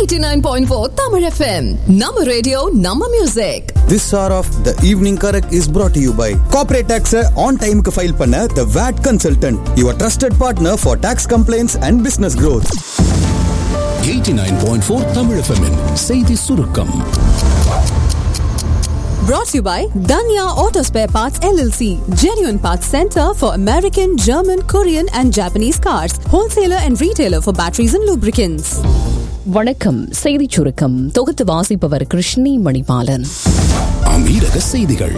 89.4 Tamil FM. Nama radio, Nama music. This hour of the evening correct is brought to you by corporate tax on time க்கு file பண்ண the VAT consultant your trusted partner for tax complaints and business growth 89.4 Tamil FM -இன் செய்தி சுருக்கம் Brought to you by Danya Auto Spare Parts LLC. Genuine Parts Center for American, German, Korean and Japanese cars. Wholesaler and retailer for batteries and lubricants. வணக்கம் செய்திச் சுருக்கம் தொகுத்து வாசிப்பவர் கிருஷ்ணி மணிபாலன் அமீரக செய்திகள்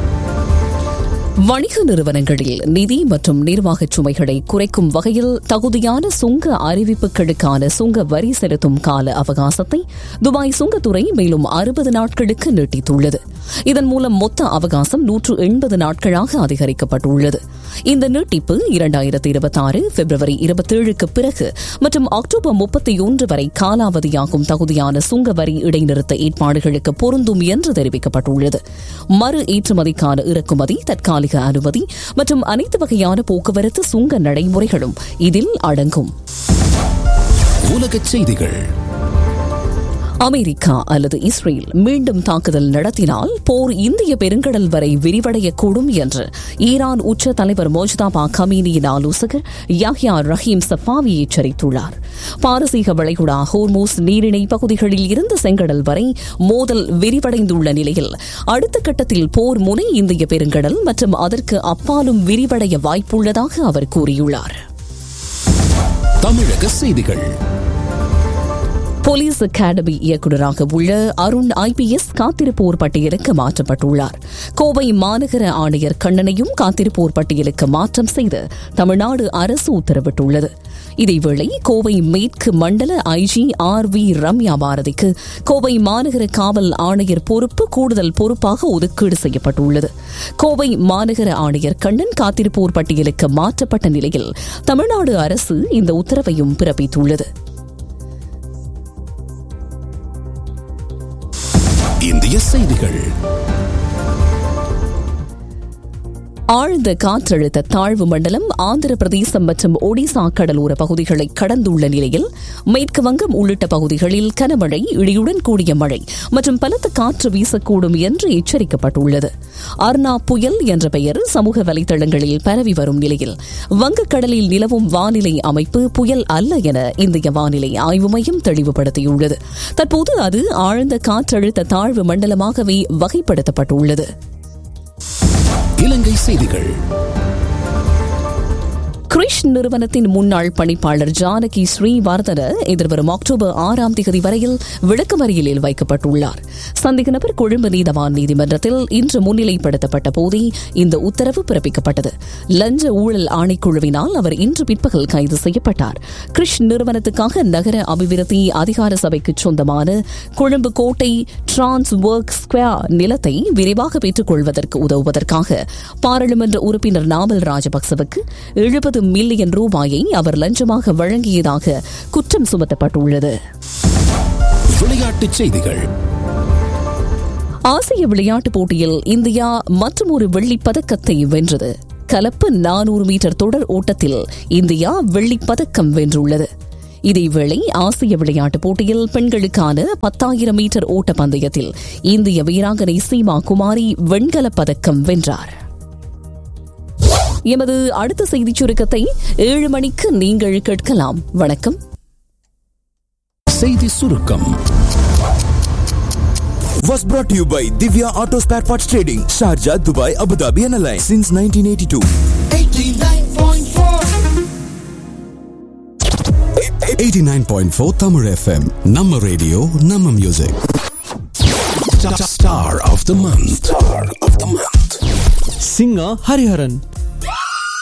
வணிக நிறுவனங்களில் நிதி மற்றும் நிர்வாகச் சுமைகளை குறைக்கும் வகையில் தகுதியான சுங்க அறிவிப்புகளுக்கான சுங்க வரி செலுத்தும் கால அவகாசத்தை துபாய் சுங்கத்துறை மேலும் அறுபது நாட்களுக்கு நீட்டித்துள்ளது இதன் மூலம் மொத்த அவகாசம் நூற்று எண்பது நாட்களாக அதிகரிக்கப்பட்டுள்ளது இந்த நீட்டிப்பு இரண்டாயிரத்தி இருபத்தி ஆறு பிப்ரவரி இருபத்தேழுக்கு பிறகு மற்றும் அக்டோபர் முப்பத்தி ஒன்று வரை காலாவதியாகும் தகுதியான சுங்க வரி இடைநிறுத்த ஏற்பாடுகளுக்கு பொருந்தும் என்று தெரிவிக்கப்பட்டுள்ளது மறு ஏற்றுமதிக்கான இறக்குமதி தற்காலிக அனுமதி மற்றும் அனைத்து வகையான போக்குவரத்து சுங்க நடைமுறைகளும் இதில் அடங்கும் உலகச் செய்திகள் அமெரிக்கா அல்லது இஸ்ரேல் மீண்டும் தாக்குதல் நடத்தினால் போர் இந்திய பெருங்கடல் வரை விரிவடையக்கூடும் என்று ஈரான் உச்ச தலைவர் மோஜ்தாபா கமீனியின் ஆலோசகர் யாஹ்யா ரஹீம் சஃபாவி எச்சரித்துள்ளார் பாரசீக வளைகுடா ஹோர்மூஸ் நீரிணை பகுதிகளில் இருந்து செங்கடல் வரை மோதல் விரிவடைந்துள்ள நிலையில் அடுத்த கட்டத்தில் போர் முனை இந்திய பெருங்கடல் மற்றும் அதற்கு அப்பாலும் விரிவடைய வாய்ப்புள்ளதாக அவர் கூறியுள்ளார் தமிழக செய்திகள் போலீஸ் அகாடமி இயக்குநராக உள்ள அருண் ஐபிஎஸ் காத்திருப்போர் பட்டியலுக்கு மாற்றப்பட்டுள்ளார் கோவை மாநகர ஆணையர் கண்ணனையும் காத்திருப்போர் பட்டியலுக்கு மாற்றம் செய்து தமிழ்நாடு அரசு உத்தரவிட்டுள்ளது இதேவேளை கோவை மேற்கு மண்டல ஐஜி ஆர் வி ரம்யா பாரதிக்கு கோவை மாநகர காவல் ஆணையர் பொறுப்பு கூடுதல் பொறுப்பாக ஒதுக்கீடு செய்யப்பட்டுள்ளது கோவை மாநகர ஆணையர் கண்ணன் காத்திருப்போர் பட்டியலுக்கு மாற்றப்பட்ட நிலையில் தமிழ்நாடு அரசு இந்த உத்தரவையும் பிறப்பித்துள்ளது இந்திய செய்திகள் ஆழ்ந்த காற்றழுத்த தாழ்வு மண்டலம் ஆந்திர பிரதேசம் மற்றும் ஒடிசா கடலோர பகுதிகளை கடந்துள்ள நிலையில் மேற்கு வங்கம் உள்ளிட்ட பகுதிகளில் கனமழை இடியுடன் கூடிய மழை மற்றும் பலத்த காற்று வீசக்கூடும் என்று எச்சரிக்கப்பட்டுள்ளது அர்னா புயல் என்ற பெயர் சமூக வலைதளங்களில் பரவி வரும் நிலையில் வங்கக்கடலில் நிலவும் வானிலை அமைப்பு புயல் அல்ல என இந்திய வானிலை ஆய்வு மையம் தெளிவுபடுத்தியுள்ளது தற்போது அது ஆழ்ந்த காற்றழுத்த தாழ்வு மண்டலமாகவே வகைப்படுத்தப்பட்டுள்ளது இலங்கை செய்திகள் கிரிஷ் நிறுவனத்தின் முன்னாள் பணிப்பாளர் ஜானகி ஸ்ரீவர்தன எதிர்வரும் அக்டோபர் ஆறாம் தேதி வரையில் விளக்கமறியலில் வைக்கப்பட்டுள்ளார் சந்தேக நபர் கொழும்பு நீதவான் நீதிமன்றத்தில் இன்று முன்னிலைப்படுத்தப்பட்ட போதே இந்த உத்தரவு பிறப்பிக்கப்பட்டது லஞ்ச ஊழல் ஆணைக்குழுவினால் அவர் இன்று பிற்பகல் கைது செய்யப்பட்டார் கிரிஷ் நிறுவனத்துக்காக நகர அபிவிருத்தி அதிகார சபைக்கு சொந்தமான கொழும்பு கோட்டை டிரான்ஸ் ஒர்க் ஸ்கொயர் நிலத்தை விரைவாக பெற்றுக் கொள்வதற்கு உதவுவதற்காக பாராளுமன்ற உறுப்பினர் நாமல் ராஜபக்சவுக்கு எழுபது மில்லியன் ரூபாயை அவர் லஞ்சமாக வழங்கியதாக குற்றம் சுமத்தப்பட்டுள்ளது விளையாட்டுச் செய்திகள் ஆசிய விளையாட்டுப் போட்டியில் இந்தியா மற்றொரு வெள்ளிப் பதக்கத்தை வென்றது கலப்பு நானூறு மீட்டர் தொடர் ஓட்டத்தில் இந்தியா வெள்ளிப் பதக்கம் வென்றுள்ளது இதேவேளை ஆசிய விளையாட்டுப் போட்டியில் பெண்களுக்கான பத்தாயிரம் மீட்டர் ஓட்ட பந்தயத்தில் இந்திய வீராங்கனை சீமா குமாரி வெண்கலப் பதக்கம் வென்றார் எமது அடுத்த செய்திச் சுருக்கத்தை ஏழு மணிக்கு நீங்கள் கேட்கலாம் வணக்கம் செய்தி சுருக்கம் was brought to you by Divya Auto Spare Parts Trading Sharjah Dubai Abu Dhabi and Alliance since 1982 89.4 Tamil FM நம்ம ரேடியோ நம்ம music Star of the month. Star of the month. singer Hariharan.